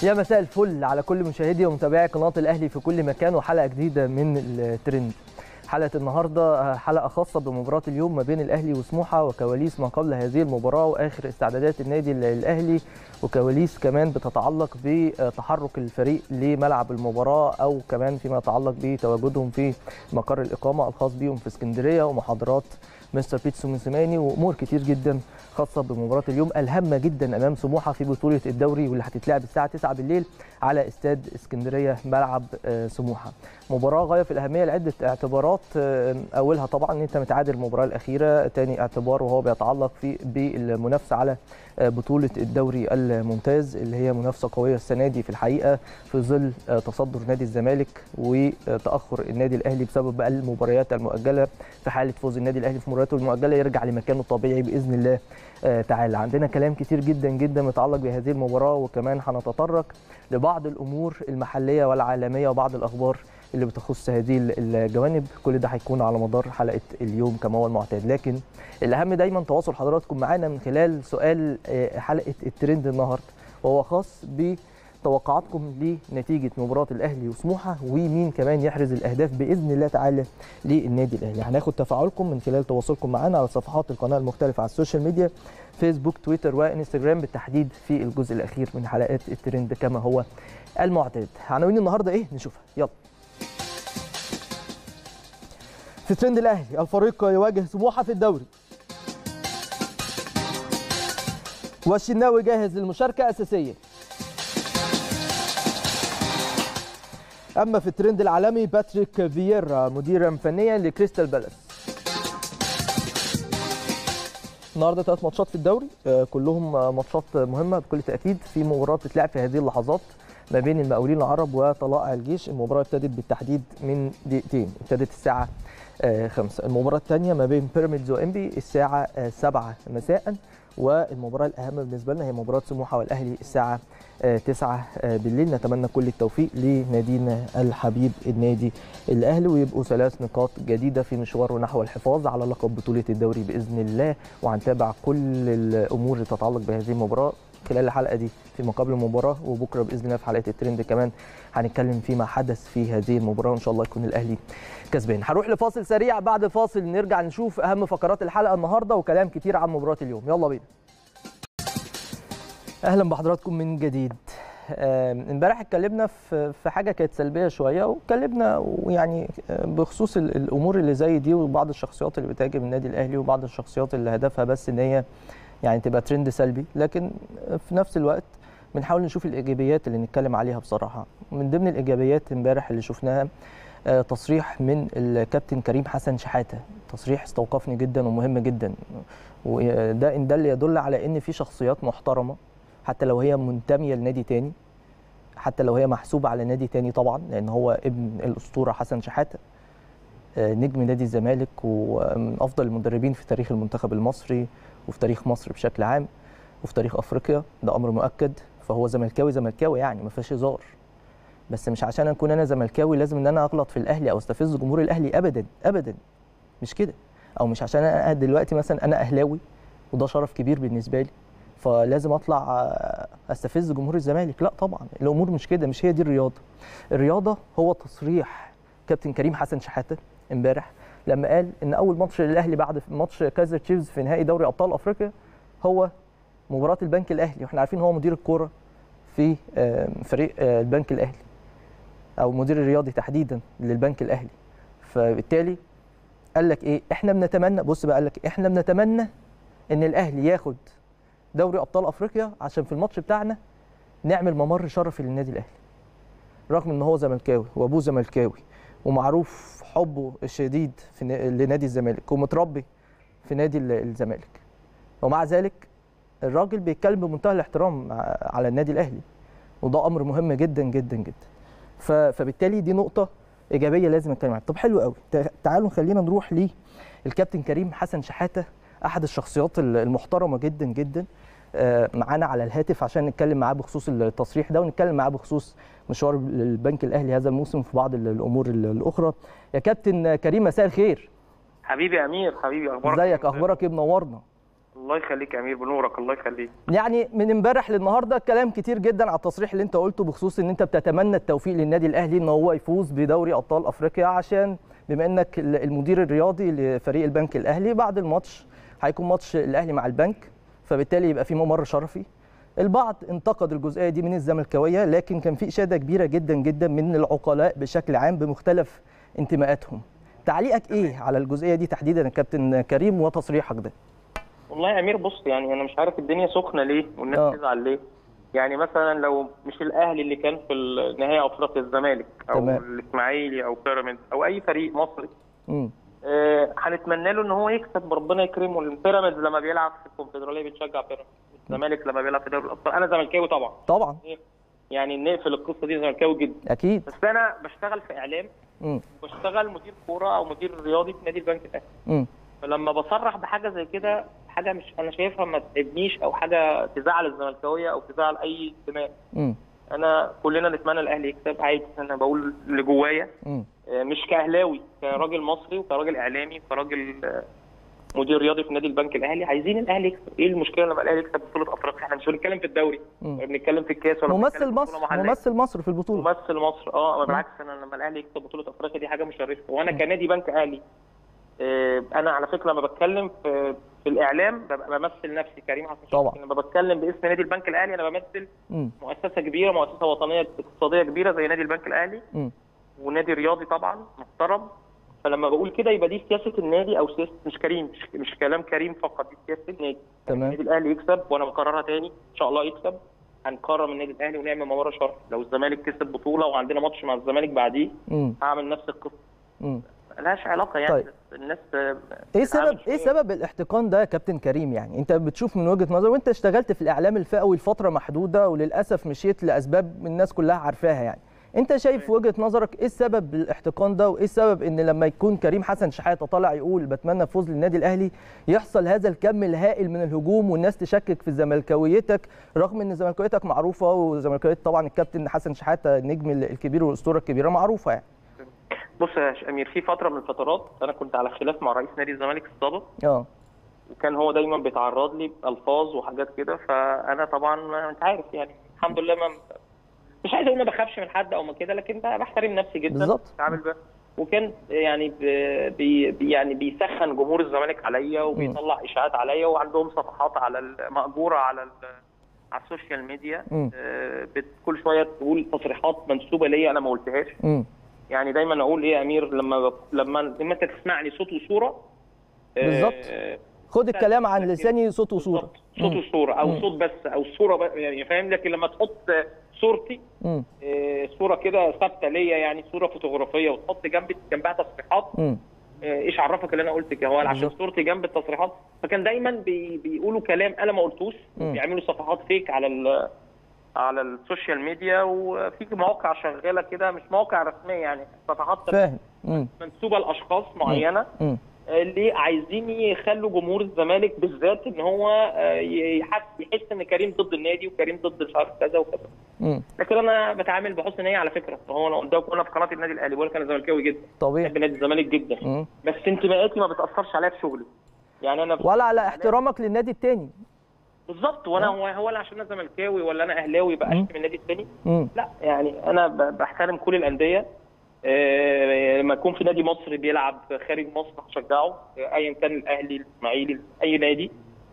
يا مساء الفل على كل مشاهدي ومتابعي قناه الاهلي في كل مكان وحلقه جديده من الترند حلقه النهارده حلقه خاصه بمباراه اليوم ما بين الاهلي وسموحه وكواليس ما قبل هذه المباراه واخر استعدادات النادي الاهلي وكواليس كمان بتتعلق بتحرك الفريق لملعب المباراه او كمان فيما يتعلق بتواجدهم في مقر الاقامه الخاص بهم في اسكندريه ومحاضرات مستر بيتسو موسيماني وامور كتير جدا خاصه بمباراه اليوم الهامه جدا امام سموحه في بطوله الدوري واللي هتتلعب الساعه 9 بالليل على استاد اسكندريه ملعب سموحه. مباراه غايه في الاهميه لعده اعتبارات اولها طبعا ان انت متعادل المباراه الاخيره، ثاني اعتبار وهو بيتعلق في بالمنافسه على بطوله الدوري الممتاز اللي هي منافسه قويه السنه دي في الحقيقه في ظل تصدر نادي الزمالك وتاخر النادي الاهلي بسبب بقى المباريات المؤجله في حاله فوز النادي الاهلي في مبارياته المؤجله يرجع لمكانه الطبيعي باذن الله تعالى عندنا كلام كتير جدا جدا متعلق بهذه المباراه وكمان هنتطرق لبعض الامور المحليه والعالميه وبعض الاخبار اللي بتخص هذه الجوانب كل ده هيكون على مدار حلقه اليوم كما هو المعتاد لكن الاهم دايما تواصل حضراتكم معانا من خلال سؤال حلقه الترند النهارده وهو خاص ب توقعاتكم لنتيجه مباراه الاهلي وسموحه ومين كمان يحرز الاهداف باذن الله تعالى للنادي الاهلي هناخد تفاعلكم من خلال تواصلكم معنا على صفحات القناه المختلفه على السوشيال ميديا فيسبوك تويتر وانستجرام بالتحديد في الجزء الاخير من حلقات الترند كما هو المعتاد عناوين النهارده ايه نشوفها يلا في ترند الاهلي الفريق يواجه سموحه في الدوري والشناوي جاهز للمشاركه اساسيا اما في الترند العالمي باتريك فييرا مديرا فنيا لكريستال بالاس النهارده ثلاث ماتشات في الدوري كلهم ماتشات مهمه بكل تاكيد في مباراه بتتلعب في هذه اللحظات ما بين المقاولين العرب وطلائع الجيش المباراه ابتدت بالتحديد من دقيقتين ابتدت الساعه 5 المباراه الثانيه ما بين بيراميدز وانبي الساعه 7 مساء والمباراه الاهم بالنسبه لنا هي مباراه سموحه والاهلي الساعه 9 بالليل نتمنى كل التوفيق لنادينا الحبيب النادي الاهلي ويبقوا ثلاث نقاط جديده في مشواره نحو الحفاظ على لقب بطوله الدوري باذن الله وهنتابع كل الامور اللي تتعلق بهذه المباراه خلال الحلقه دي في مقابل المباراه وبكره باذن الله في حلقه الترند كمان هنتكلم فيما حدث في هذه المباراه وان شاء الله يكون الاهلي كسبان هروح لفاصل سريع بعد الفاصل نرجع نشوف اهم فقرات الحلقه النهارده وكلام كتير عن مباراه اليوم يلا بينا اهلا بحضراتكم من جديد امبارح اتكلمنا في في حاجه كانت سلبيه شويه واتكلمنا يعني بخصوص الامور اللي زي دي وبعض الشخصيات اللي بتهاجم النادي الاهلي وبعض الشخصيات اللي هدفها بس ان هي يعني تبقى ترند سلبي لكن في نفس الوقت بنحاول نشوف الايجابيات اللي نتكلم عليها بصراحه من ضمن الايجابيات امبارح اللي شفناها تصريح من الكابتن كريم حسن شحاته تصريح استوقفني جدا ومهم جدا وده ان دل يدل على ان في شخصيات محترمه حتى لو هي منتميه لنادي تاني حتى لو هي محسوبه على نادي تاني طبعا لان هو ابن الاسطوره حسن شحاته نجم نادي الزمالك ومن افضل المدربين في تاريخ المنتخب المصري وفي تاريخ مصر بشكل عام وفي تاريخ افريقيا ده امر مؤكد فهو زملكاوي زملكاوي يعني ما فيهاش هزار بس مش عشان اكون انا زملكاوي لازم ان انا اغلط في الاهلي او استفز جمهور الاهلي ابدا ابدا مش كده او مش عشان انا دلوقتي مثلا انا اهلاوي وده شرف كبير بالنسبه لي فلازم اطلع استفز جمهور الزمالك لا طبعا الامور مش كده مش هي دي الرياضه الرياضه هو تصريح كابتن كريم حسن شحاته امبارح لما قال ان اول ماتش للاهلي بعد ماتش كايزر تشيفز في نهائي دوري ابطال افريقيا هو مباراه البنك الاهلي واحنا عارفين هو مدير الكوره في فريق البنك الاهلي او مدير الرياضي تحديدا للبنك الاهلي فبالتالي قال لك ايه احنا بنتمنى بص بقى قال لك احنا بنتمنى ان الاهلي ياخد دوري ابطال افريقيا عشان في الماتش بتاعنا نعمل ممر شرفي للنادي الاهلي رغم ان هو زملكاوي وابوه زملكاوي ومعروف حبه الشديد في لنادي الزمالك ومتربي في نادي الزمالك ومع ذلك الراجل بيتكلم بمنتهى الاحترام على النادي الاهلي وده امر مهم جدا جدا جدا فبالتالي دي نقطه ايجابيه لازم نتكلم عنها طب حلو قوي تعالوا خلينا نروح للكابتن كريم حسن شحاته احد الشخصيات المحترمه جدا جدا معانا على الهاتف عشان نتكلم معاه بخصوص التصريح ده ونتكلم معاه بخصوص مشوار البنك الاهلي هذا الموسم في بعض الامور الاخرى يا كابتن كريم مساء الخير حبيبي امير حبيبي اخبارك ازيك اخبارك ايه منورنا الله يخليك يا امير بنورك الله يخليك يعني من امبارح للنهارده كلام كتير جدا على التصريح اللي انت قلته بخصوص ان انت بتتمنى التوفيق للنادي الاهلي ان هو يفوز بدوري ابطال افريقيا عشان بما انك المدير الرياضي لفريق البنك الاهلي بعد الماتش هيكون ماتش الاهلي مع البنك فبالتالي يبقى في ممر شرفي البعض انتقد الجزئيه دي من الزملكاويه لكن كان في اشاده كبيره جدا جدا من العقلاء بشكل عام بمختلف انتماءاتهم تعليقك ايه على الجزئيه دي تحديدا يا كابتن كريم وتصريحك ده والله يا امير بص يعني انا مش عارف الدنيا سخنه ليه والناس آه. تزعل ليه يعني مثلا لو مش الاهلي اللي كان في النهائي افريقيا الزمالك او تمام. الاسماعيلي او بيراميدز او اي فريق مصري امم آه، هنتمنى له ان هو يكسب ربنا يكرمه البيراميدز لما بيلعب في الكونفدراليه بتشجع بيراميدز الزمالك لما بيلعب في دوري الابطال انا زملكاوي طبعا طبعا يعني نقفل القصه دي زملكاوي جدا اكيد بس انا بشتغل في اعلام امم وبشتغل مدير كوره او مدير رياضي في نادي البنك الاهلي امم فلما بصرح بحاجه زي كده حاجه مش انا شايفها ما تعبنيش او حاجه تزعل الزملكاويه او تزعل اي انتماء امم انا كلنا نتمنى الاهلي يكسب عادي انا بقول اللي جوايا امم آه، مش كاهلاوي كراجل مصري وكراجل اعلامي وكراجل آه، مدير رياضي في نادي البنك الاهلي عايزين الاهلي يكسب ايه المشكله لما الاهلي يكسب بطوله افريقيا احنا مش بنتكلم في الدوري مم. ولا بنتكلم في الكاس ولا ممثل بنتكلم في مصر بطولة محلية. ممثل مصر في البطوله ممثل مصر اه بالعكس انا لما الاهلي يكسب بطوله افريقيا دي حاجه مشرفه وانا كنادي بنك اهلي آه، انا على فكره لما بتكلم في في الاعلام ببقى بمثل نفسي كريم حسن طبعا. شرف. لما بتكلم باسم نادي البنك الاهلي انا بمثل امم مؤسسه كبيره مؤسسه وطنيه اقتصاديه كبيره زي نادي البنك الاهلي امم ونادي رياضي طبعا محترم فلما بقول كده يبقى دي سياسه النادي او سياسه مش كريم مش, مش كلام كريم فقط دي سياسه النادي تمام النادي الاهلي يكسب وانا بكررها تاني ان شاء الله يكسب هنكرم النادي الاهلي ونعمل مباراه شرف لو الزمالك كسب بطوله وعندنا ماتش مع الزمالك بعديه امم هعمل نفس القصه امم ملهاش علاقه يعني طيب. بس الناس آه، ايه بتتعامل سبب ايه شوية. سبب الاحتقان ده يا كابتن كريم يعني انت بتشوف من وجهه نظر وانت اشتغلت في الاعلام الفئوي لفتره محدوده وللاسف مشيت لاسباب الناس كلها عارفاها يعني انت شايف في وجهه نظرك ايه السبب الاحتقان ده وايه السبب ان لما يكون كريم حسن شحاته طالع يقول بتمنى فوز للنادي الاهلي يحصل هذا الكم الهائل من الهجوم والناس تشكك في زملكاويتك رغم ان زملكاويتك معروفه وزملكاويه طبعا الكابتن حسن شحاته النجم الكبير والاسطوره الكبيره معروفه يعني بص يا ش- امير في فتره من الفترات انا كنت على خلاف مع رئيس نادي الزمالك السابق اه وكان هو دايما بيتعرض لي بالفاظ وحاجات كده فانا طبعا انت عارف يعني الحمد لله ما مش عايز اقول ما بخافش من حد او ما كده لكن ب- بحترم نفسي جدا بالظبط. بعمل بقى وكان يعني ب- بي بي- يعني بيسخن جمهور الزمالك عليا وبيطلع اشاعات عليا وعندهم صفحات على ال- مأجوره على ال- على السوشيال ميديا مم. آه، بت- كل شويه تقول تصريحات منسوبه ليا انا ما قلتهاش امم يعني دايما اقول ايه يا امير لما ب- لما لما انت تسمعني صوت وصوره آه، بالظبط. خد الكلام عن لساني صوت وصوره بالظبط. صوت وصوره او مم. صوت بس او صوره بس يعني فاهم لكن لما تحط صورتي امم آه، صوره كده ثابته ليا يعني صوره فوتوغرافيه وتحط جنب جنبها تصريحات امم آه، ايش عرفك اللي انا قلت كده هو عشان بالظبط. صورتي جنب التصريحات فكان دايما بي بيقولوا كلام انا ما قلتوش مم. بيعملوا صفحات فيك على ال على السوشيال ميديا وفي مواقع شغاله كده مش مواقع رسميه يعني صفحات فاهم امم منسوبه لاشخاص معينه امم اللي عايزين يخلوا جمهور الزمالك بالذات ان هو آه، يحس يحس ان كريم ضد النادي وكريم ضد مش عارف كذا وكذا امم لكن انا بتعامل بحسن نيه على فكره هو انا قدام وانا في قناه النادي الاهلي بقول لك انا زملكاوي جدا طبيعي بحب نادي الزمالك جدا مم. بس انتماءاتي ما بتاثرش عليا في شغلي يعني انا ولا على احترامك للنادي التاني بالظبط وانا هو هو أنا عشان انا زملكاوي ولا انا اهلاوي بقى مم. اشتم النادي الثاني امم لا يعني انا ب- بحترم كل الانديه آه، لما يكون في نادي مصري بيلعب خارج مصر هشجعه آه، ايا كان الاهلي الاسماعيلي اي نادي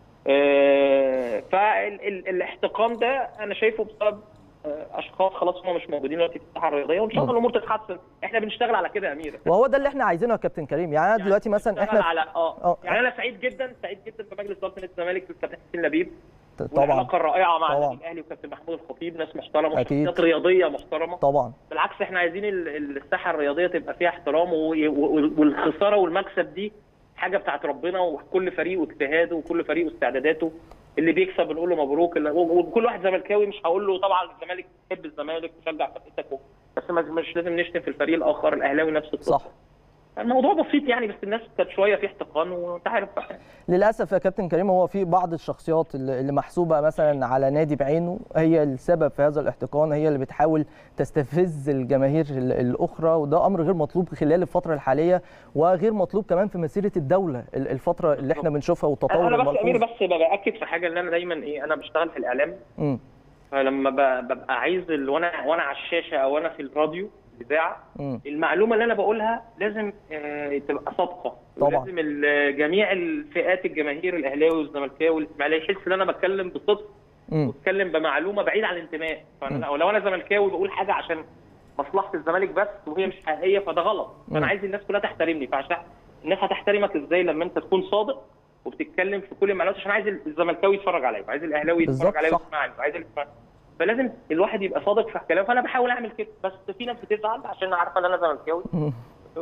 فالاحتقان ده انا شايفه بسبب آه، اشخاص خلاص هم مش موجودين دلوقتي في الساحه الرياضيه وان شاء الله الامور تتحسن احنا بنشتغل على كده يا امير وهو ده اللي احنا عايزينه يا كابتن كريم يعني انا دلوقتي مثلا بنشتغل احنا على اه آه. يعني انا سعيد جدا سعيد جدا بمجلس اداره نادي الزمالك والكابتن حسين لبيب طبعا والعلاقه الرائعه مع طبعا. النادي الاهلي وكابتن محمود الخطيب ناس محترمه أكيد. شخصيات رياضيه محترمه طبعا بالعكس احنا عايزين ال- الساحه الرياضيه تبقى فيها احترام و- و- والخساره والمكسب دي حاجه بتاعت ربنا وكل فريق واجتهاده وكل فريق واستعداداته اللي بيكسب بنقول له مبروك اللي- و- وكل واحد زملكاوي مش هقول له طبعا الزمالك تحب الزمالك وشجع فرقتك و- بس ما- مش لازم نشتم في الفريق الاخر الاهلاوي نفس القصه صح الموضوع بسيط يعني بس الناس كانت شويه في احتقان وانت عارف بقى للاسف يا كابتن كريم هو في بعض الشخصيات اللي اللي محسوبه مثلا على نادي بعينه هي السبب في هذا الاحتقان هي اللي بتحاول تستفز الجماهير ال- الاخرى وده امر غير مطلوب خلال الفتره الحاليه وغير مطلوب كمان في مسيره الدوله ال- الفتره اللي احنا بنشوفها والتطور انا بس امير الملحوظ بس باكد في حاجه ان انا دايما ايه انا بشتغل في الاعلام مم. فلما ب- ببقى عايز ال- وانا وانا على الشاشه او انا في الراديو الاذاعه مم. المعلومه اللي انا بقولها لازم آه، تبقى صادقه طبعاً. ولازم ال- جميع الفئات الجماهير الاهلاوي والزملكاوي والاسماعيلي يحس ان انا بتكلم بصدق مم. بتكلم بمعلومه بعيد عن الانتماء مم. فانا لو انا زملكاوي بقول حاجه عشان مصلحه الزمالك بس وهي مش حقيقيه فده غلط مم. فانا عايز الناس كلها تحترمني فعشان الناس هتحترمك ازاي لما انت تكون صادق وبتتكلم في كل المعلومات عشان عايز الزملكاوي يتفرج عليا وعايز الاهلاوي بالظبط، يتفرج عليا صح. ويسمعني وعايز الإسماعيلي. فلازم الواحد يبقى صادق في كلامه فانا بحاول اعمل كده بس في ناس بتزعل عشان عارفه ان انا زملكاوي مم.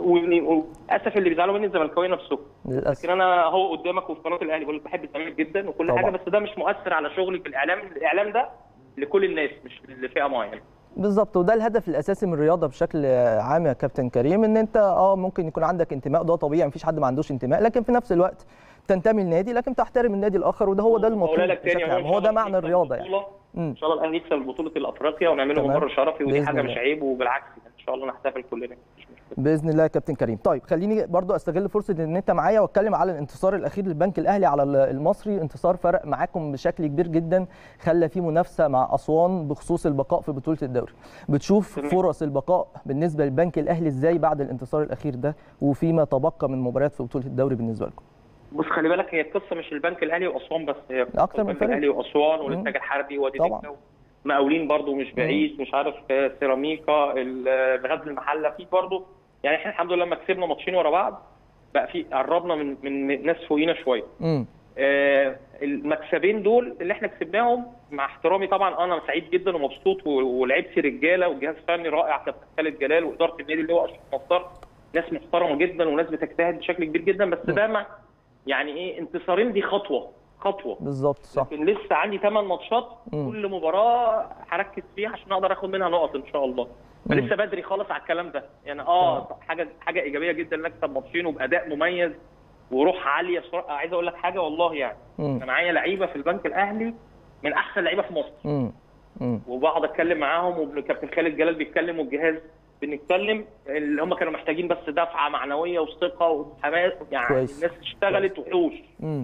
و- وللاسف اللي بيزعلوا مني الزملكاويه نفسهم للاسف لكن انا هو قدامك وفي قناه الاهلي بقول لك بحب الزمالك جدا وكل طبعا. حاجه بس ده مش مؤثر على شغلي في الاعلام الاعلام ده لكل الناس مش لفئه معينه بالظبط وده الهدف الاساسي من الرياضه بشكل عام يا كابتن كريم ان انت اه ممكن يكون عندك انتماء ده طبيعي مفيش حد ما عندوش انتماء لكن في نفس الوقت تنتمي لنادي لكن تحترم النادي الاخر وده هو ده المطلوب وأقول لك تاني بشكل أهو عام إن هو شاء ده الله معنى نكسب الرياضه يعني البطولة. مم. ان شاء الله الاهلي يكسب بطوله الافريقيا ونعمله تمام. ممر شرفي ودي بإذن حاجه الله. مش عيب وبالعكس ان شاء الله نحتفل كلنا مفيش مشكلة. باذن الله يا كابتن كريم طيب خليني برضو استغل فرصه ان انت معايا واتكلم على الانتصار الاخير للبنك الاهلي على المصري انتصار فرق معاكم بشكل كبير جدا خلى فيه منافسه مع اسوان بخصوص البقاء في بطوله الدوري بتشوف تمام. فرص البقاء بالنسبه للبنك الاهلي ازاي بعد الانتصار الاخير ده وفيما تبقى من مباريات في بطوله الدوري بالنسبه لكم بص خلي بالك هي القصه مش البنك الاهلي واسوان بس هي قصة أكتر من البنك فريق. الاهلي واسوان مم. والانتاج الحربي وادي طبعاً. دجله مقاولين برضو مش بعيد مش عارف آه، سيراميكا ال- غزل المحله في برضو يعني احنا الحمد لله لما كسبنا ماتشين ورا بعض بقى في قربنا من من ناس فوقينا شويه امم آه، المكسبين دول اللي احنا كسبناهم مع احترامي طبعا انا سعيد جدا ومبسوط و- ولعيبتي رجاله والجهاز الفني رائع كابتن خالد جلال واداره النادي اللي هو اشرف مصدر ناس محترمه جدا وناس بتجتهد بشكل كبير جدا بس ده ما يعني ايه انتصارين دي خطوه خطوه بالظبط صح لكن لسه عندي 8 ماتشات مم. كل مباراه هركز فيها عشان اقدر اخد منها نقط ان شاء الله مم. لسه بدري خالص على الكلام ده يعني اه حاجه حاجه ايجابيه جدا نكسب ماتشين وباداء مميز وروح عاليه بصراحه عايز اقول لك حاجه والله يعني امم انا معايا لعيبه في البنك الاهلي من احسن لعيبه في مصر امم امم وبقعد اتكلم معاهم وكابتن خالد جلال بيتكلم والجهاز بنتكلم اللي هم كانوا محتاجين بس دفعه معنويه وثقه وحماس يعني كويس. الناس اشتغلت وحوش امم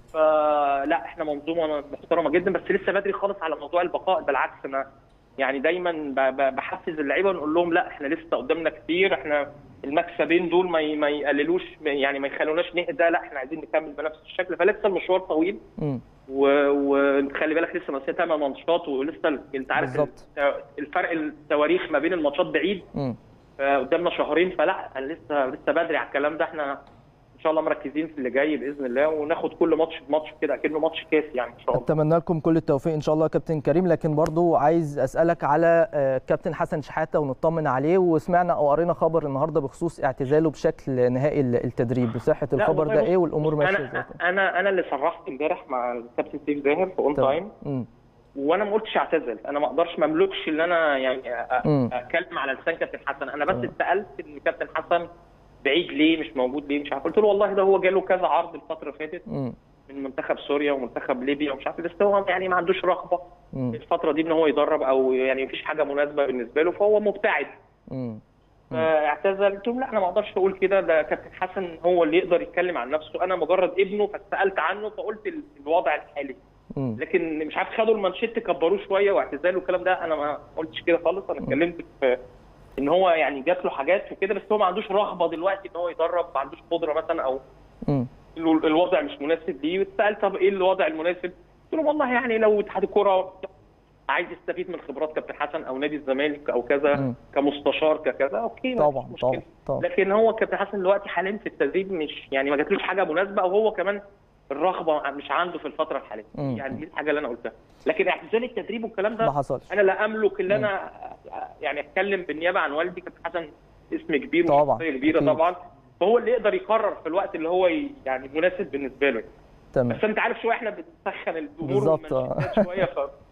فلا احنا منظومه محترمه جدا بس لسه بدري خالص على موضوع البقاء بالعكس انا يعني دايما ب- ب- بحفز اللعيبه ونقول لهم لا احنا لسه قدامنا كتير احنا المكسبين دول ما ي- ما يقللوش يعني ما يخلوناش نهدى لا احنا عايزين نكمل بنفس الشكل فلسه المشوار طويل امم و- وخلي بالك لسه ما ثمان ماتشات ولسه ال- انت عارف بالظبط. الت- الفرق التواريخ ما بين الماتشات بعيد امم قدامنا شهرين فلا لسه لسه بدري على الكلام ده احنا ان شاء الله مركزين في اللي جاي باذن الله وناخد كل ماتش بماتش كده اكنه ماتش كاس يعني ان شاء الله اتمنى لكم كل التوفيق ان شاء الله يا كابتن كريم لكن برضو عايز اسالك على آه، كابتن حسن شحاته ونطمن عليه وسمعنا او قرينا خبر النهارده بخصوص اعتزاله بشكل نهائي التدريب بصحه لا الخبر والله ده بص- ايه والامور بص، ماشيه ازاي انا انا انا اللي صرحت امبارح مع الكابتن سيف زاهر في اون تايم امم وانا ما قلتش اعتزل انا ما اقدرش ما املكش ان انا يعني أ- أ- مم. اتكلم على لسان كابتن حسن انا بس تمام. اتسالت ان كابتن حسن بعيد ليه مش موجود ليه مش عارف قلت له والله ده هو جاله كذا عرض الفتره اللي فاتت امم من منتخب سوريا ومنتخب ليبيا ومش عارف بس هو يعني ما عندوش رغبه امم الفتره دي ان هو يدرب او يعني مفيش حاجه مناسبه بالنسبه له فهو مبتعد امم فاعتزل قلت له لا انا ما اقدرش اقول كده ده كابتن حسن هو اللي يقدر يتكلم عن نفسه انا مجرد ابنه فسالت عنه فقلت ال- الوضع الحالي امم لكن مش عارف خدوا المانشيت كبروه شويه واعتزال والكلام ده انا ما قلتش كده خالص انا اتكلمت في ان هو يعني جات له حاجات وكده بس هو ما عندوش رغبه دلوقتي ان هو يدرب ما عندوش قدره مثلا او امم ال- الوضع مش مناسب ليه واتسال طب ايه الوضع المناسب؟ قلت له والله يعني لو اتحاد الكوره عايز يستفيد من خبرات كابتن حسن او نادي الزمالك او كذا مم. كمستشار ككذا اوكي ما طبعا فيش مشكلة. طبعا طبعا لكن هو كابتن حسن دلوقتي حاليا في التدريب مش يعني ما جاتلوش حاجه مناسبه او هو كمان الرغبه مش عنده في الفتره الحاليه مم. يعني دي الحاجه اللي انا قلتها لكن اعتزال التدريب والكلام ما ده حصلش انا لا املك ان مم. انا يعني اتكلم بالنيابه عن والدي كابتن حسن اسم كبير طبعاً. وشخصيه كبيره أكيد. طبعا فهو اللي يقدر يقرر في الوقت اللي هو ي- يعني مناسب بالنسبه له تمام بس انت عارف شويه احنا بنسخن الامور بالظبط، آه. والمنشطات شويه ف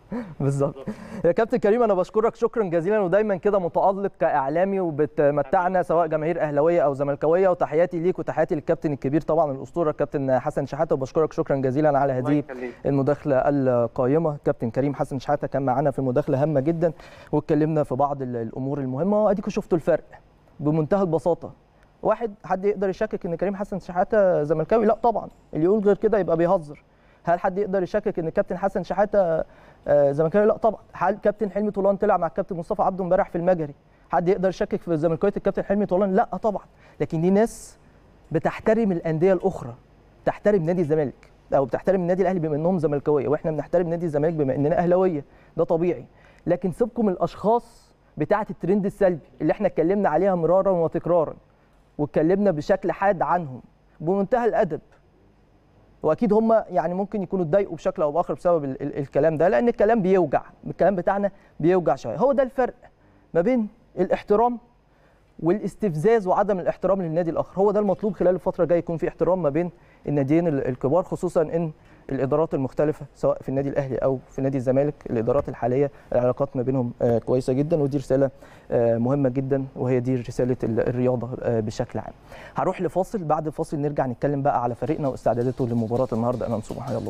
بالظبط يا كابتن كريم انا بشكرك شكرا جزيلا ودايما كده متالق كاعلامي وبتمتعنا سواء جماهير اهلاويه او زملكاويه وتحياتي ليك وتحياتي للكابتن الكبير طبعا الاسطوره الكابتن حسن شحاته وبشكرك شكرا جزيلا على الله هذه يخليك. المداخله القائمه كابتن كريم حسن شحاته كان معانا في مداخله هامه جدا واتكلمنا في بعض ال- الامور المهمه واديكم شفتوا الفرق بمنتهى البساطه واحد حد يقدر يشكك ان كريم حسن شحاته زملكاوي لا طبعا اللي يقول غير كده يبقى بيهزر هل حد يقدر يشكك ان كابتن حسن شحاته آه، زملكاوي لا طبعا هل كابتن حلمي طولان طلع مع الكابتن مصطفى عبده امبارح في المجري حد يقدر يشكك في زملكاويه الكابتن حلمي طولان لا طبعا لكن دي ناس بتحترم الانديه الاخرى تحترم نادي الزمالك او بتحترم النادي الاهلي بما انهم زملكاويه واحنا بنحترم نادي الزمالك بما اننا اهلاويه ده طبيعي لكن سيبكم الاشخاص بتاعه الترند السلبي اللي احنا اتكلمنا عليها مرارا وتكرارا واتكلمنا بشكل حاد عنهم بمنتهى الادب واكيد هم يعني ممكن يكونوا اتضايقوا بشكل او باخر بسبب ال ال الكلام ده لان الكلام بيوجع الكلام بتاعنا بيوجع شويه هو ده الفرق ما بين الاحترام والاستفزاز وعدم الاحترام للنادي الاخر هو ده المطلوب خلال الفتره الجايه يكون في احترام ما بين الناديين ال- الكبار خصوصا ان الادارات المختلفه سواء في النادي الاهلي او في نادي الزمالك الادارات الحاليه العلاقات ما بينهم آه، كويسه جدا ودي رساله آه، مهمه جدا وهي دي رساله ال- الرياضه آه، بشكل عام هروح لفاصل بعد الفاصل نرجع نتكلم بقى على فريقنا واستعداداته لمباراه النهارده امام سموحه يلا بينا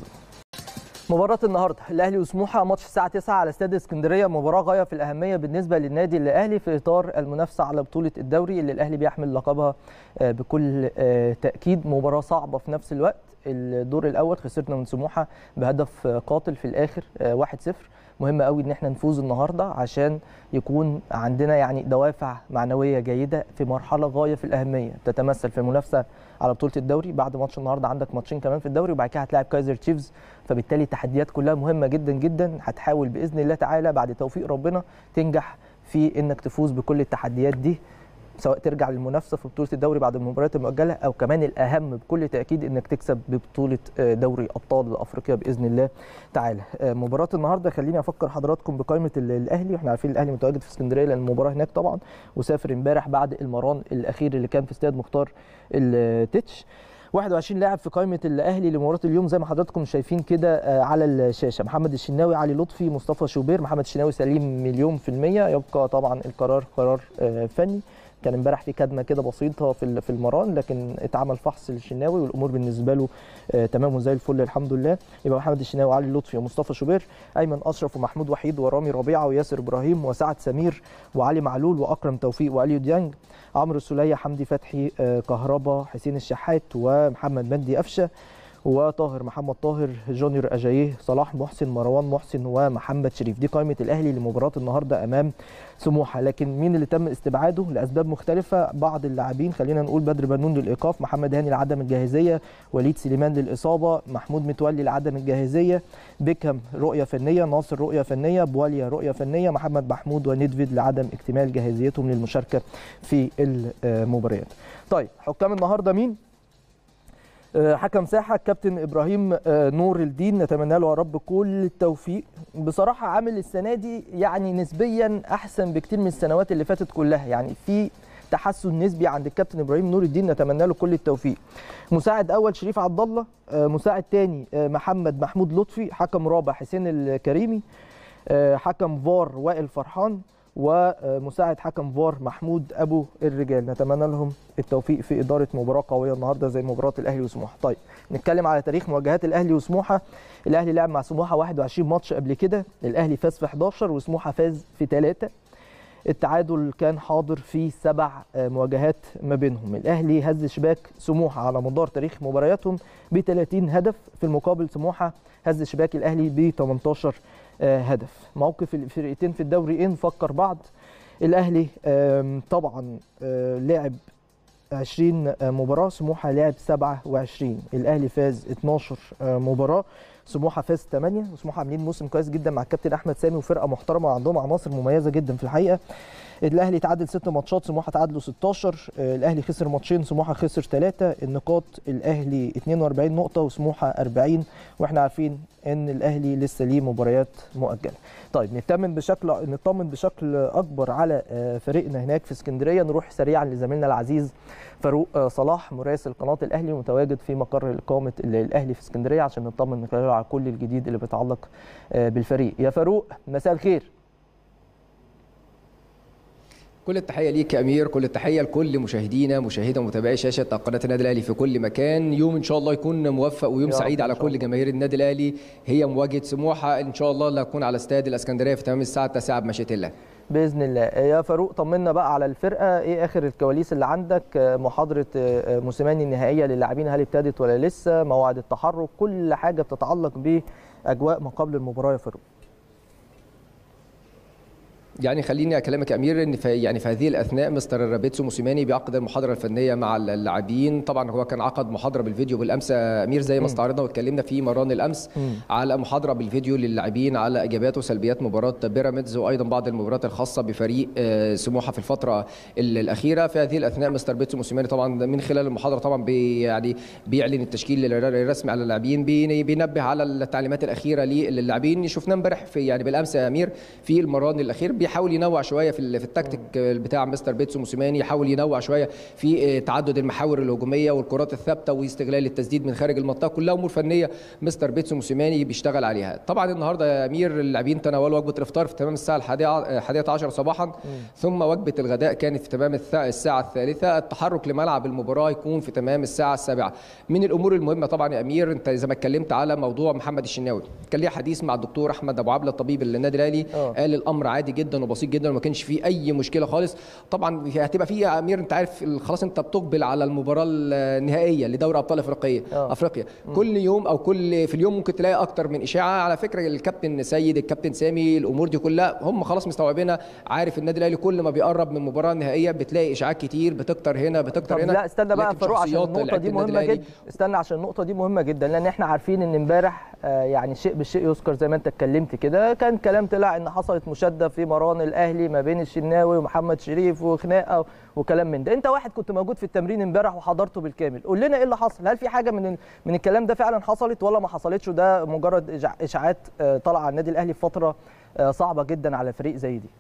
مباراة النهارده الأهلي وسموحة ماتش الساعة 9 على استاد اسكندرية مباراة غاية في الأهمية بالنسبة للنادي الأهلي في إطار المنافسة على بطولة الدوري اللي الأهلي بيحمل لقبها آه، بكل آه، تأكيد مباراة صعبة في نفس الوقت الدور الأول خسرنا من سموحة بهدف آه، قاتل في الآخر آه، 1-0 مهم قوي ان احنا نفوز النهارده عشان يكون عندنا يعني دوافع معنويه جيده في مرحله غايه في الاهميه تتمثل في المنافسه على بطوله الدوري بعد ماتش النهارده عندك ماتشين كمان في الدوري وبعد كده هتلاعب كايزر تشيفز فبالتالي التحديات كلها مهمه جدا جدا هتحاول باذن الله تعالى بعد توفيق ربنا تنجح في انك تفوز بكل التحديات دي سواء ترجع للمنافسه في بطوله الدوري بعد المباريات المؤجله او كمان الاهم بكل تاكيد انك تكسب ببطوله آه، دوري ابطال افريقيا باذن الله تعالى آه، مباراه النهارده خليني افكر حضراتكم بقائمه ال- الاهلي واحنا عارفين الاهلي متواجد في اسكندريه لان المباراه هناك طبعا وسافر امبارح بعد المران الاخير اللي كان في استاد مختار التتش 21 لاعب في قائمه الاهلي لمباراه اليوم زي ما حضراتكم شايفين كده آه، على الشاشه محمد الشناوي علي لطفي مصطفى شوبير محمد الشناوي سليم مليون في الميه يبقى طبعا القرار قرار آه، فني كان امبارح في كدمه كده بسيطه في ال- في المران لكن اتعمل فحص للشناوي والامور بالنسبه له آه، تمام وزي الفل الحمد لله يبقى محمد الشناوي وعلي لطفي ومصطفى شوبير ايمن اشرف ومحمود وحيد ورامي ربيعه وياسر ابراهيم وسعد سمير وعلي معلول واكرم توفيق واليو ديانج عمرو السوليه حمدي فتحي آه، كهربا حسين الشحات ومحمد مجدي قفشه وطاهر محمد طاهر جونيور اجاييه صلاح محسن مروان محسن ومحمد شريف دي قائمه الاهلي لمباراه النهارده امام سموحه لكن مين اللي تم استبعاده لاسباب مختلفه بعض اللاعبين خلينا نقول بدر بنون للايقاف محمد هاني لعدم الجاهزيه وليد سليمان للاصابه محمود متولي لعدم الجاهزيه بيكهام رؤيه فنيه ناصر رؤيه فنيه بواليا رؤيه فنيه محمد محمود وندفيد لعدم اكتمال جاهزيتهم للمشاركه في المباريات طيب حكام النهارده مين آه، حكم ساحه الكابتن ابراهيم آه، نور الدين نتمنى له يا رب كل التوفيق بصراحه عامل السنه دي يعني نسبيا احسن بكتير من السنوات اللي فاتت كلها يعني في تحسن نسبي عند الكابتن ابراهيم نور الدين نتمنى له كل التوفيق مساعد اول شريف عبد الله آه، مساعد تاني آه، محمد محمود لطفي حكم رابع حسين الكريمي آه، حكم فار وائل فرحان ومساعد حكم فار محمود ابو الرجال نتمنى لهم التوفيق في اداره مباراه قويه النهارده زي مباراه الاهلي وسموحه طيب نتكلم على تاريخ مواجهات الاهلي وسموحه الاهلي لعب مع سموحه 21 ماتش قبل كده الاهلي فاز في 11 وسموحه فاز في 3 التعادل كان حاضر في سبع آه، مواجهات ما بينهم الاهلي هز شباك سموحه على مدار تاريخ مبارياتهم ب 30 هدف في المقابل سموحه هز شباك الاهلي ب 18 آه، هدف موقف الفرقتين في الدوري ايه نفكر بعض الاهلي آم، طبعا آه، لعب 20 مباراة سموحة لعب 27 الأهلي فاز 12 مباراة سموحة فاز 8 وسموحة عاملين موسم كويس جدا مع الكابتن أحمد سامي وفرقة محترمة وعندهم عناصر مميزة جدا في الحقيقة الاهلي تعادل ست ماتشات سموحه تعادلوا 16 آه، الاهلي خسر ماتشين سموحه خسر ثلاثه النقاط الاهلي 42 نقطه وسموحه 40 واحنا عارفين ان الاهلي لسه ليه مباريات مؤجله طيب نطمن بشكل نطمن بشكل اكبر على آه، فريقنا هناك في اسكندريه نروح سريعا لزميلنا العزيز فاروق آه، صلاح مراسل قناه الاهلي متواجد في مقر اقامه ال- الاهلي في اسكندريه عشان نطمن من خلاله على كل الجديد اللي بيتعلق آه، بالفريق يا فاروق مساء الخير كل التحيه ليك يا امير كل التحيه لكل مشاهدينا مشاهده ومتابعي شاشه قناه النادي الاهلي في كل مكان يوم ان شاء الله يكون موفق ويوم يا رب سعيد إن على شاء كل الله. جماهير النادي الاهلي هي مواجهه سموحه ان شاء الله اللي هتكون على استاد الاسكندريه في تمام الساعه 9 بمشيئه الله باذن الله يا فاروق طمنا بقى على الفرقه ايه اخر الكواليس اللي عندك آه، محاضره آه، موسيماني النهائيه للاعبين هل ابتدت ولا لسه موعد التحرك كل حاجه بتتعلق باجواء ما قبل المباراه يا فاروق يعني خليني اكلمك يا امير ان في يعني في هذه الاثناء مستر رابيتسو موسيماني بيعقد المحاضره الفنيه مع اللاعبين طبعا هو كان عقد محاضره بالفيديو بالامس يا امير زي ما استعرضنا واتكلمنا في مران الامس مم. على محاضره بالفيديو للاعبين على ايجابيات وسلبيات مباراه بيراميدز وايضا بعض المباريات الخاصه بفريق آه، سموحه في الفتره ال- الاخيره في هذه الاثناء مستر بيتسو موسيماني طبعا من خلال المحاضره طبعا بي يعني بيعلن التشكيل الرسمي على اللاعبين بي- بينبه على التعليمات الاخيره للاعبين شفناه امبارح في يعني بالامس يا امير في المران الاخير بيحاول ينوع شويه في ال- في التكتيك بتاع مستر بيتسو موسيماني يحاول ينوع شويه في آه، تعدد المحاور الهجوميه والكرات الثابته واستغلال التسديد من خارج المنطقه كلها امور فنيه مستر بيتسو موسيماني بيشتغل عليها طبعا النهارده يا امير اللاعبين تناولوا وجبه الافطار في تمام الساعه الحادية الحادية عشر صباحا ثم وجبه الغداء كانت في تمام الث- الساعه الثالثه التحرك لملعب المباراه يكون في تمام الساعه السابعه من الامور المهمه طبعا يا امير انت زي ما اتكلمت على موضوع محمد الشناوي كان ليه حديث مع الدكتور احمد ابو عبله الطبيب النادي الاهلي آه. قال الامر عادي جدا وبسيط جدا وما كانش فيه اي مشكله خالص طبعا هتبقى فيه يا امير انت عارف خلاص انت بتقبل على المباراه النهائيه لدوري ابطال افريقيا آه. افريقيا كل يوم او كل في اليوم ممكن تلاقي اكتر من اشاعه على فكره الكابتن سيد الكابتن سامي الامور دي كلها هم خلاص مستوعبينها عارف النادي الاهلي كل ما بيقرب من مباراه نهائيه بتلاقي اشاعات كتير بتكتر هنا بتكتر طب هنا لا استنى بقى يا لكن فاروق عشان شخصيات النقطه لعيبة دي النادي مهمه الأهلي جدا استنى عشان النقطه دي مهمه جدا لان احنا عارفين ان امبارح آه، يعني شيء بالشيء يذكر زي ما انت اتكلمت كده كان كلام طلع ان حصلت مشاده في مران الاهلي ما بين الشناوي ومحمد شريف وخناقه وكلام من ده انت واحد كنت موجود في التمرين امبارح وحضرته بالكامل قول لنا ايه اللي حصل هل في حاجه من ال- من الكلام ده فعلا حصلت ولا ما حصلتش وده مجرد إشاع- اشاعات آه، طالعه على النادي الاهلي في فتره آه، صعبه جدا على فريق زي دي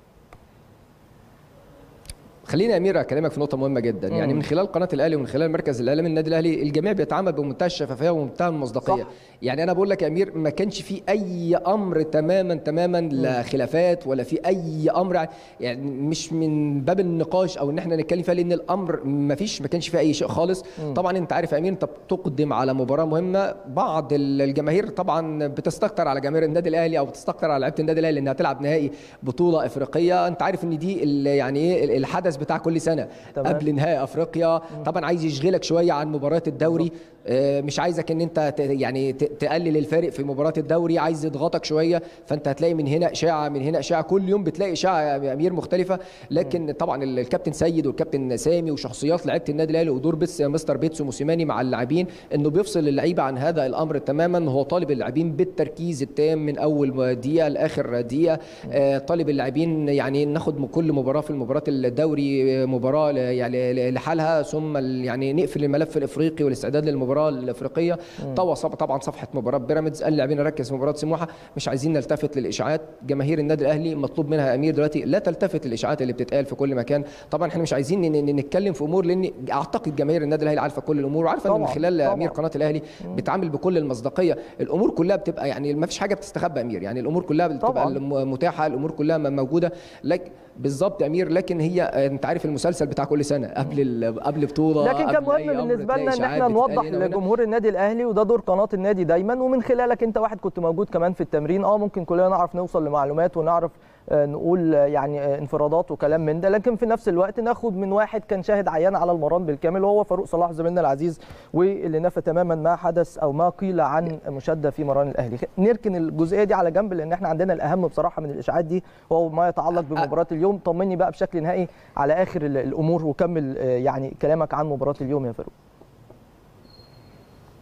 خليني يا امير اكلمك في نقطه مهمه جدا مم. يعني من خلال قناه الاهلي ومن خلال مركز الاعلام النادي الاهلي الجميع بيتعامل بمنتهى الشفافيه ومنتهى المصداقيه صح. يعني انا بقول لك يا امير ما كانش في اي امر تماما تماما لا خلافات ولا في اي امر يعني مش من باب النقاش او ان احنا نتكلم فيها لان الامر ما فيش ما كانش فيه اي شيء خالص مم. طبعا انت عارف يا امير انت بتقدم على مباراه مهمه بعض الجماهير طبعا بتستكتر على جماهير النادي الاهلي او بتستكتر على لعيبه النادي الاهلي انها تلعب نهائي بطوله افريقيه انت عارف ان دي ال- يعني ايه الحدث بتاع كل سنه تمام. قبل نهائي افريقيا طبعا عايز يشغلك شويه عن مباراه الدوري آه، مش عايزك ان انت ت- يعني ت- تقلل الفارق في مباراه الدوري عايز يضغطك شويه فانت هتلاقي من هنا اشاعه من هنا اشاعه كل يوم بتلاقي اشاعه يا امير مختلفه لكن طبعا ال- الكابتن سيد والكابتن سامي وشخصيات لعيبه النادي الاهلي ودور بس مستر بيتسو موسيماني مع اللاعبين انه بيفصل اللعيبه عن هذا الامر تماما هو طالب اللاعبين بالتركيز التام من اول دقيقه لاخر دقيقه آه، طالب اللاعبين يعني ناخد من كل مباراه في المباراه الدوري آه، مباراه ل- يعني لحالها ثم ال- يعني نقفل الملف الافريقي والاستعداد للمباراه الافريقيه طوى صف- طبعا صفحه مباراه بيراميدز قال اللاعبين نركز في مباراه سموحه مش عايزين نلتفت للاشاعات جماهير النادي الاهلي مطلوب منها يا امير دلوقتي لا تلتفت للاشاعات اللي بتتقال في كل مكان طبعا احنا مش عايزين ن- ن- نتكلم في امور لان اعتقد جماهير النادي الاهلي عارفه كل الامور وعارفه ان من طبعاً، خلال طبعاً. امير قناه الاهلي بتعامل بكل المصداقيه الامور كلها بتبقى يعني ما فيش حاجه بتستخبى يا امير يعني الامور كلها بتبقى طبعاً. الم- متاحه الامور كلها م- موجوده لك بالظبط يا امير لكن هي آه، انت عارف المسلسل بتاع كل سنه قبل ال- قبل بطوله لكن كان قبل أي مهم أمر بالنسبه تلاقي لنا ان إشاعات احنا بتتقال نوضح هنا وهنا. لجمهور النادي الاهلي وده دور قناه النادي دايما ومن خلالك انت واحد كنت موجود كمان في التمرين اه ممكن كلنا نعرف نوصل لمعلومات ونعرف آه، نقول آه، يعني آه، انفرادات وكلام من ده لكن في نفس الوقت ناخد من واحد كان شاهد عيان على المران بالكامل وهو فاروق صلاح زميلنا العزيز واللي نفى تماما ما حدث او ما قيل عن مشاده في مران الاهلي نركن الجزئيه دي على جنب لان احنا عندنا الاهم بصراحه من الاشاعات دي وهو ما يتعلق بمباراه اليوم طمني بقى بشكل نهائي على اخر ال- الامور وكمل آه، يعني كلامك عن مباراه اليوم يا فاروق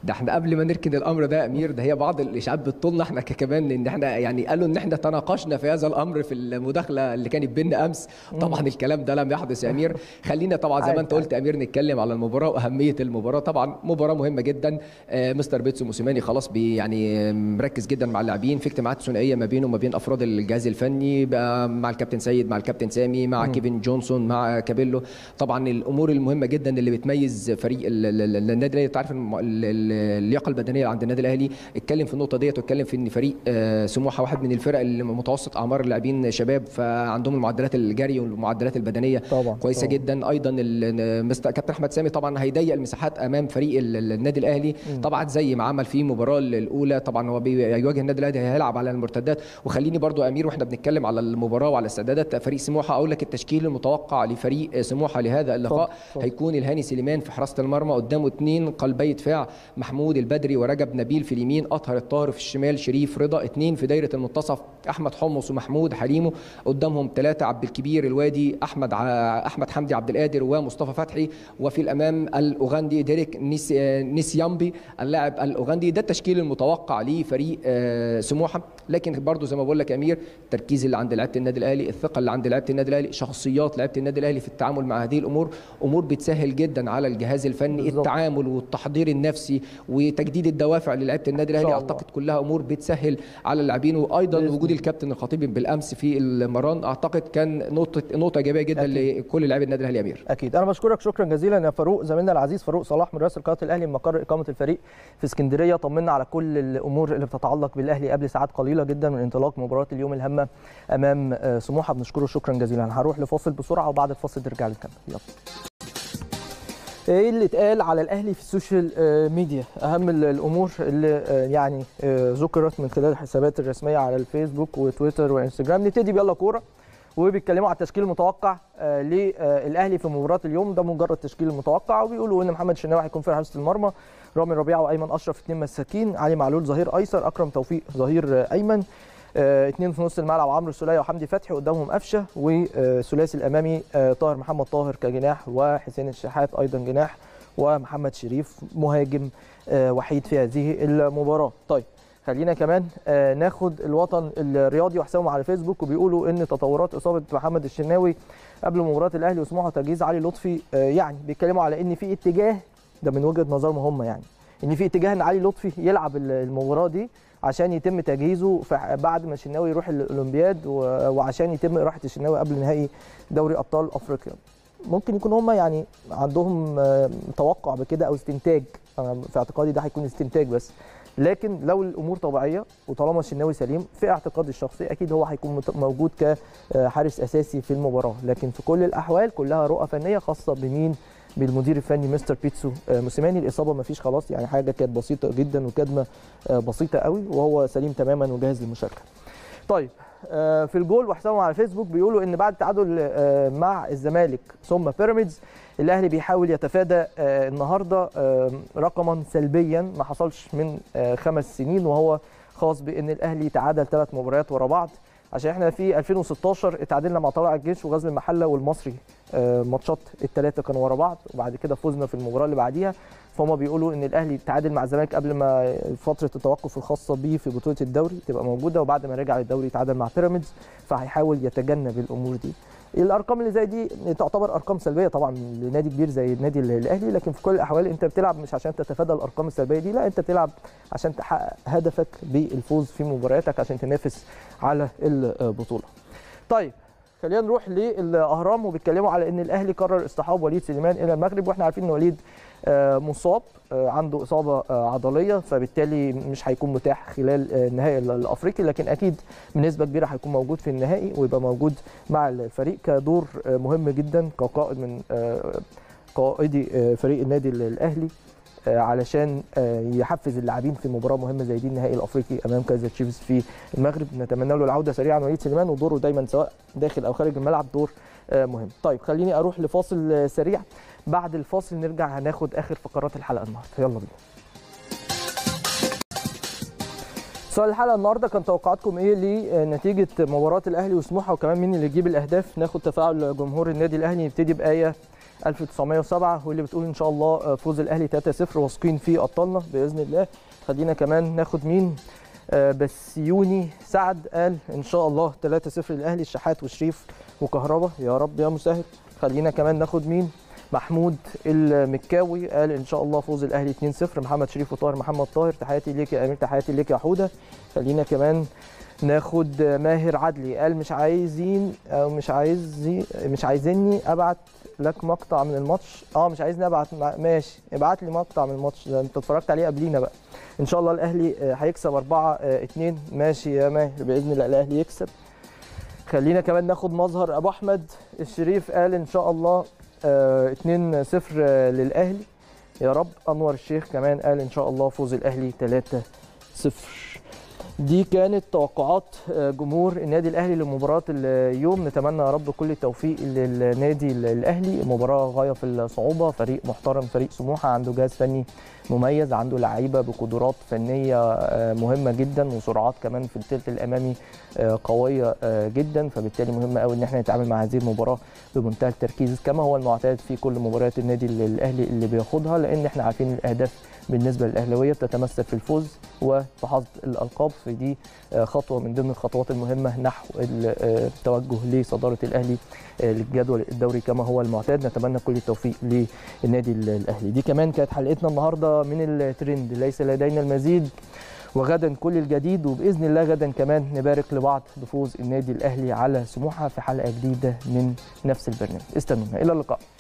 ده احنا قبل ما نركن الامر ده يا امير ده هي بعض الاشاعات بتطولنا احنا كمان ان احنا يعني قالوا ان احنا تناقشنا في هذا الامر في المداخله اللي كانت بيننا امس طبعا الكلام ده لم يحدث يا امير خلينا طبعا زي ما انت قلت يا امير نتكلم على المباراه واهميه المباراه طبعا مباراه مهمه جدا آه، مستر بيتسو موسيماني خلاص بي يعني مركز جدا مع اللاعبين في اجتماعات ثنائيه ما بينه وما بين افراد الجهاز الفني بقى مع الكابتن سيد مع الكابتن سامي مع كيفن جونسون مع كابيلو طبعا الامور المهمه جدا اللي بتميز فريق ال- ال- ال- النادي الاهلي تعرف الم- ال- ال- اللياقه البدنيه عند النادي الاهلي اتكلم في النقطه ديت واتكلم في ان فريق آه، سموحه واحد من الفرق اللي متوسط اعمار اللاعبين شباب فعندهم المعدلات الجري والمعدلات البدنيه طبعا كويسه طبعا. جدا ايضا ال- مستر كابتن احمد سامي طبعا هيضيق المساحات امام فريق ال- ال- النادي الاهلي طبعا زي ما عمل في المباراه الاولى طبعا هو بيواجه النادي الاهلي هيلعب على المرتدات وخليني برضو يا امير واحنا بنتكلم على المباراه وعلى استعدادات فريق سموحه اقول لك التشكيل المتوقع لفريق سموحه لهذا اللقاء اتفضل، اتفضل. هيكون الهاني سليمان في حراسه المرمى قدامه اثنين قلبي دفاع محمود البدري ورجب نبيل في اليمين اطهر الطاهر في الشمال شريف رضا اثنين في دايره المنتصف احمد حمص ومحمود حليمو قدامهم ثلاثه عبد الكبير الوادي احمد ع... احمد حمدي عبد القادر ومصطفى فتحي وفي الامام الاوغندي ديريك نيس... نيسيامبي اللاعب الاوغندي ده التشكيل المتوقع لفريق آه، سموحه لكن برضو زي ما بقول لك يا امير التركيز اللي عند لعيبه النادي الاهلي الثقه اللي عند لعيبه النادي الاهلي شخصيات لعيبه النادي الاهلي في التعامل مع هذه الامور امور بتسهل جدا على الجهاز الفني بالظبط. التعامل والتحضير النفسي وتجديد الدوافع للعيبه النادي إن شاء الاهلي الله. اعتقد كلها امور بتسهل على اللاعبين وايضا بإذن وجود الكابتن الخطيب بالامس في المران اعتقد كان نقطه نقطه ايجابيه جدا أكيد. لكل لاعبي النادي الاهلي يا امير اكيد انا بشكرك شكرا جزيلا يا فاروق زميلنا العزيز فاروق صلاح من رئاسه قناه الاهلي من مقر اقامه الفريق في اسكندريه طمنا على كل الامور اللي بتتعلق بالاهلي قبل ساعات قليله جدا من انطلاق مباراه اليوم الهامه امام آه، سموحه بنشكره شكرا جزيلا هروح لفاصل بسرعه وبعد الفاصل نرجع نكمل يلا ايه اللي اتقال على الاهلي في السوشيال آه، ميديا اهم ال- الامور اللي آه، يعني آه، ذكرت من خلال الحسابات الرسميه على الفيسبوك وتويتر وانستجرام نبتدي بيلا كوره وبيتكلموا على التشكيل المتوقع آه، للاهلي في مباراه اليوم ده مجرد تشكيل متوقع وبيقولوا ان محمد شناوي هيكون في حراسه المرمى رامي ربيعه وايمن اشرف اثنين مساكين علي معلول ظهير ايسر اكرم توفيق ظهير آه، ايمن آه، اثنين في نص الملعب عمرو السوليه وحمدي فتحي قدامهم قفشه وثلاثي الامامي آه، طاهر محمد طاهر كجناح وحسين الشحات ايضا جناح ومحمد شريف مهاجم آه، وحيد في هذه المباراه طيب خلينا كمان آه، ناخد الوطن الرياضي وحسابهم على فيسبوك وبيقولوا ان تطورات اصابه محمد الشناوي قبل مباراه الاهلي وسموحه وتجهيز علي لطفي آه، يعني بيتكلموا على ان في اتجاه ده من وجهه نظرهم هم يعني ان في اتجاه ان علي لطفي يلعب ال- المباراه دي عشان يتم تجهيزه في- بعد ما الشناوي يروح الاولمبياد و- وعشان يتم اراحه الشناوي قبل نهائي دوري ابطال افريقيا ممكن يكون هم يعني عندهم آه، توقع بكده او استنتاج أنا في اعتقادي ده هيكون استنتاج بس لكن لو الامور طبيعيه وطالما الشناوي سليم في اعتقادي الشخصي اكيد هو هيكون مت- موجود كحارس اساسي في المباراه لكن في كل الاحوال كلها رؤى فنيه خاصه بمين بالمدير الفني مستر بيتسو آه، موسيماني الاصابه ما فيش خلاص يعني حاجه كانت بسيطه جدا وكدمه آه، بسيطه قوي وهو سليم تماما وجاهز للمشاركه طيب آه، في الجول وحسابهم على فيسبوك بيقولوا ان بعد التعادل آه، مع الزمالك ثم بيراميدز الاهلي بيحاول يتفادى آه، النهارده آه، رقما سلبيا ما حصلش من آه، خمس سنين وهو خاص بان الاهلي تعادل ثلاث مباريات ورا بعض عشان احنا في 2016 اتعادلنا مع طلائع الجيش وغزل المحله والمصري آه، ماتشات الثلاثه كانوا ورا بعض وبعد كده فزنا في المباراه اللي بعديها فهم بيقولوا ان الاهلي تعادل مع الزمالك قبل ما فتره التوقف الخاصه بيه في بطوله الدوري تبقى موجوده وبعد ما رجع للدوري تعادل مع بيراميدز فهيحاول يتجنب الامور دي الارقام اللي زي دي تعتبر ارقام سلبيه طبعا لنادي كبير زي النادي الاهلي لكن في كل الاحوال انت بتلعب مش عشان تتفادى الارقام السلبيه دي لا انت بتلعب عشان تحقق هدفك بالفوز في مبارياتك عشان تنافس على البطوله طيب خلينا نروح للاهرام وبيتكلموا على ان الاهلي قرر اصطحاب وليد سليمان الى المغرب واحنا عارفين ان وليد آه، مصاب آه، عنده اصابه آه، عضليه فبالتالي مش هيكون متاح خلال آه، النهائي ال- الافريقي لكن اكيد بنسبه كبيره هيكون موجود في النهائي ويبقى موجود مع الفريق كدور آه، مهم جدا كقائد من آه، قائدي آه، فريق النادي ال- الاهلي آه، علشان آه، يحفز اللاعبين في مباراه مهمه زي دي النهائي الافريقي امام كايزر تشيفز في المغرب نتمنى له العوده سريعا وليد سليمان ودوره دايما سواء داخل او خارج الملعب دور آه، مهم طيب خليني اروح لفاصل آه، سريع بعد الفاصل نرجع هناخد اخر فقرات الحلقه النهارده يلا بينا سؤال الحلقه النهارده كان توقعاتكم ايه لنتيجه مباراه الاهلي وسموحه وكمان مين اللي يجيب الاهداف ناخد تفاعل جمهور النادي الاهلي نبتدي بايه 1907 واللي بتقول ان شاء الله فوز الاهلي 3-0 واثقين في ابطالنا باذن الله خلينا كمان ناخد مين آه، بسيوني سعد قال ان شاء الله 3-0 للاهلي الشحات وشريف وكهربا يا رب يا مسهل خلينا كمان ناخد مين محمود المكاوي قال ان شاء الله فوز الاهلي 2-0 محمد شريف وطاهر محمد طاهر تحياتي ليك يا امير تحياتي ليك يا حوده خلينا كمان ناخد ماهر عدلي قال مش عايزين او مش عايزي مش عايزيني ابعت لك مقطع من الماتش اه مش عايزني ابعت مع- ماشي ابعت لي مقطع من الماتش ده انت اتفرجت عليه قبلينا بقى ان شاء الله الاهلي آه، هيكسب 4 2 ماشي يا ماهر باذن الله الاهلي يكسب خلينا كمان ناخد مظهر ابو احمد الشريف قال ان شاء الله 2 0 للاهلي يا رب انور الشيخ كمان قال ان شاء الله فوز الاهلي 3 0 دي كانت توقعات آه، جمهور النادي الاهلي لمباراه اليوم نتمنى يا رب كل التوفيق للنادي الاهلي مباراه غايه في الصعوبه فريق محترم فريق سموحه عنده جهاز فني مميز عنده لعيبه بقدرات فنيه آه، مهمه جدا وسرعات كمان في الثلث الامامي آه، قويه آه، جدا فبالتالي مهم قوي ان احنا نتعامل مع هذه المباراه بمنتهى التركيز كما هو المعتاد في كل مباريات النادي الاهلي اللي بياخدها لان احنا عارفين الاهداف بالنسبه للاهلاويه بتتمثل في الفوز وفي حصد الالقاب في دي آه، خطوه من ضمن الخطوات المهمه نحو التوجه لصداره الاهلي آه، للجدول الدوري كما هو المعتاد نتمنى كل التوفيق للنادي الاهلي دي كمان كانت حلقتنا النهارده من الترند ليس لدينا المزيد وغدا كل الجديد وباذن الله غدا كمان نبارك لبعض بفوز النادي الاهلي على سموحه في حلقه جديده من نفس البرنامج استنونا الى اللقاء